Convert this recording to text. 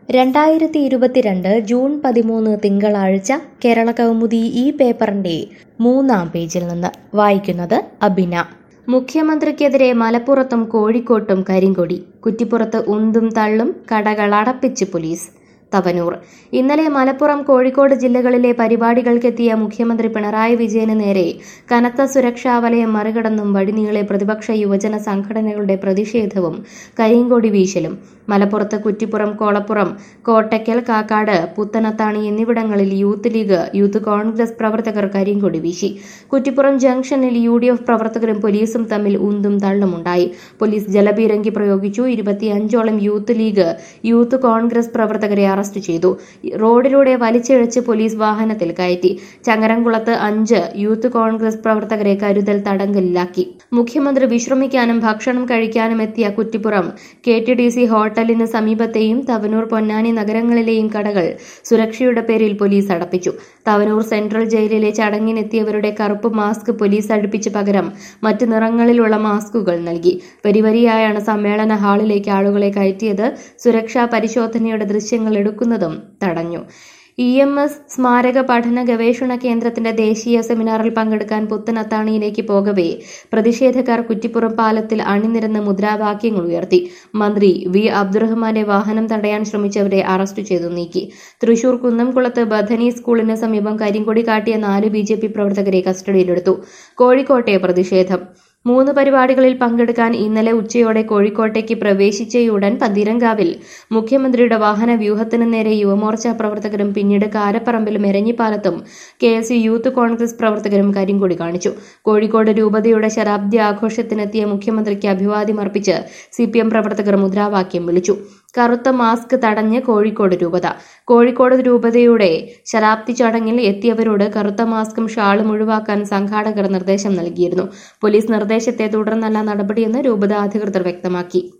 രണ്ടായിരത്തി ഇരുപത്തിരണ്ട് ജൂൺ പതിമൂന്ന് തിങ്കളാഴ്ച കേരള കൗമുദി ഈ പേപ്പറിന്റെ മൂന്നാം പേജിൽ നിന്ന് വായിക്കുന്നത് അബിന മുഖ്യമന്ത്രിക്കെതിരെ മലപ്പുറത്തും കോഴിക്കോട്ടും കരിങ്കൊടി കുറ്റിപ്പുറത്ത് ഉന്തും തള്ളും കടകൾ അടപ്പിച്ച് പോലീസ് തവനൂർ ഇന്നലെ മലപ്പുറം കോഴിക്കോട് ജില്ലകളിലെ പരിപാടികൾക്കെത്തിയ മുഖ്യമന്ത്രി പിണറായി വിജയന് നേരെ കനത്ത സുരക്ഷാ വലയം മറികടന്നും വഴിനീളെ പ്രതിപക്ഷ യുവജന സംഘടനകളുടെ പ്രതിഷേധവും കരിങ്കൊടി വീശലും മലപ്പുറത്ത് കുറ്റിപ്പുറം കോളപ്പുറം കോട്ടയ്ക്കൽ കാക്കാട് പുത്തനത്താണി എന്നിവിടങ്ങളിൽ യൂത്ത് ലീഗ് യൂത്ത് കോൺഗ്രസ് പ്രവർത്തകർ കരിങ്കൊടി വീശി കുറ്റിപ്പുറം ജംഗ്ഷനിൽ യു ഡി എഫ് പ്രവർത്തകരും പോലീസും തമ്മിൽ ഉന്തും തള്ളുമുണ്ടായി പോലീസ് ജലപീരങ്കി പ്രയോഗിച്ചു ഇരുപത്തിയഞ്ചോളം യൂത്ത് ലീഗ് യൂത്ത് കോൺഗ്രസ് പ്രവർത്തകരെ അറസ്റ്റ് ചെയ്തു റോഡിലൂടെ വലിച്ചിഴച്ച് പോലീസ് വാഹനത്തിൽ കയറ്റി ചങ്ങരംകുളത്ത് അഞ്ച് യൂത്ത് കോൺഗ്രസ് പ്രവർത്തകരെ കരുതൽ തടങ്കലിലാക്കി മുഖ്യമന്ത്രി വിശ്രമിക്കാനും ഭക്ഷണം കഴിക്കാനും എത്തിയ Kuttippuram K T D C ഹോട്ടലിന് സമീപത്തെയും തവനൂർ പൊന്നാനി നഗരങ്ങളിലെയും കടകൾ സുരക്ഷയുടെ പേരിൽ പോലീസ് അടപ്പിച്ചു തവനൂർ സെൻട്രൽ ജയിലിലെ ചടങ്ങിനെത്തിയവരുടെ കറുപ്പ് മാസ്ക് പോലീസ് അടുപ്പിച്ച് പകരം മറ്റ് നിറങ്ങളിലുള്ള മാസ്കുകൾ നൽകി വരിവരിയായാണ് സമ്മേളന ഹാളിലേക്ക് ആളുകളെ കയറ്റിയത് സുരക്ഷാ പരിശോധനയുടെ ദൃശ്യങ്ങൾ എടുക്കുന്നതും തടഞ്ഞു ഇ എം എസ് സ്മാരക പഠന ഗവേഷണ കേന്ദ്രത്തിന്റെ ദേശീയ സെമിനാറിൽ പങ്കെടുക്കാൻ പുത്തനത്താണിയിലേക്ക് പോകവേ പ്രതിഷേധക്കാർ കുറ്റിപ്പുറം പാലത്തിൽ അണിനിരന്ന് മുദ്രാവാക്യങ്ങൾ ഉയർത്തി മന്ത്രി വി അബ്ദുറഹ്മാന്റെ വാഹനം തടയാൻ ശ്രമിച്ചവരെ അറസ്റ്റ് ചെയ്തു നീക്കി തൃശൂർ കുന്നംകുളത്ത് ബഥനി സ്കൂളിന് സമീപം കരിങ്കൊടി കാട്ടിയ നാല് ബി പ്രവർത്തകരെ കസ്റ്റഡിയിലെടുത്തു കോഴിക്കോട്ടെ പ്രതിഷേധം മൂന്ന് പരിപാടികളിൽ പങ്കെടുക്കാൻ ഇന്നലെ ഉച്ചയോടെ കോഴിക്കോട്ടേക്ക് പ്രവേശിച്ചയുടൻ പന്തീരങ്കാവിൽ മുഖ്യമന്ത്രിയുടെ വാഹന വ്യൂഹത്തിന് നേരെ യുവമോർച്ച പ്രവർത്തകരും പിന്നീട് കാരപ്പറമ്പിലും എരഞ്ഞിപ്പാലത്തും K S U youth congress പ്രവർത്തകരും കരിങ്കൊടി കാണിച്ചു കോഴിക്കോട് രൂപതയുടെ ശതാബ്ദി ആഘോഷത്തിനെത്തിയ മുഖ്യമന്ത്രിക്ക് അഭിവാദ്യമർപ്പിച്ച് സി പി എം പ്രവർത്തകർ മുദ്രാവാക്യം വിളിച്ചു കറുത്ത മാസ്ക് തടഞ്ഞ് കോഴിക്കോട് രൂപത കോഴിക്കോട് രൂപതയുടെ ശതാബ്ദി ചടങ്ങിൽ എത്തിയവരോട് കറുത്ത മാസ്കും ഷാളും ഒഴിവാക്കാൻ സംഘാടകർ നിർദ്ദേശം നൽകിയിരുന്നു പോലീസ് നിർദ്ദേശത്തെ തുടർന്നല്ല നടപടിയെന്ന് രൂപത അധികൃതർ വ്യക്തമാക്കി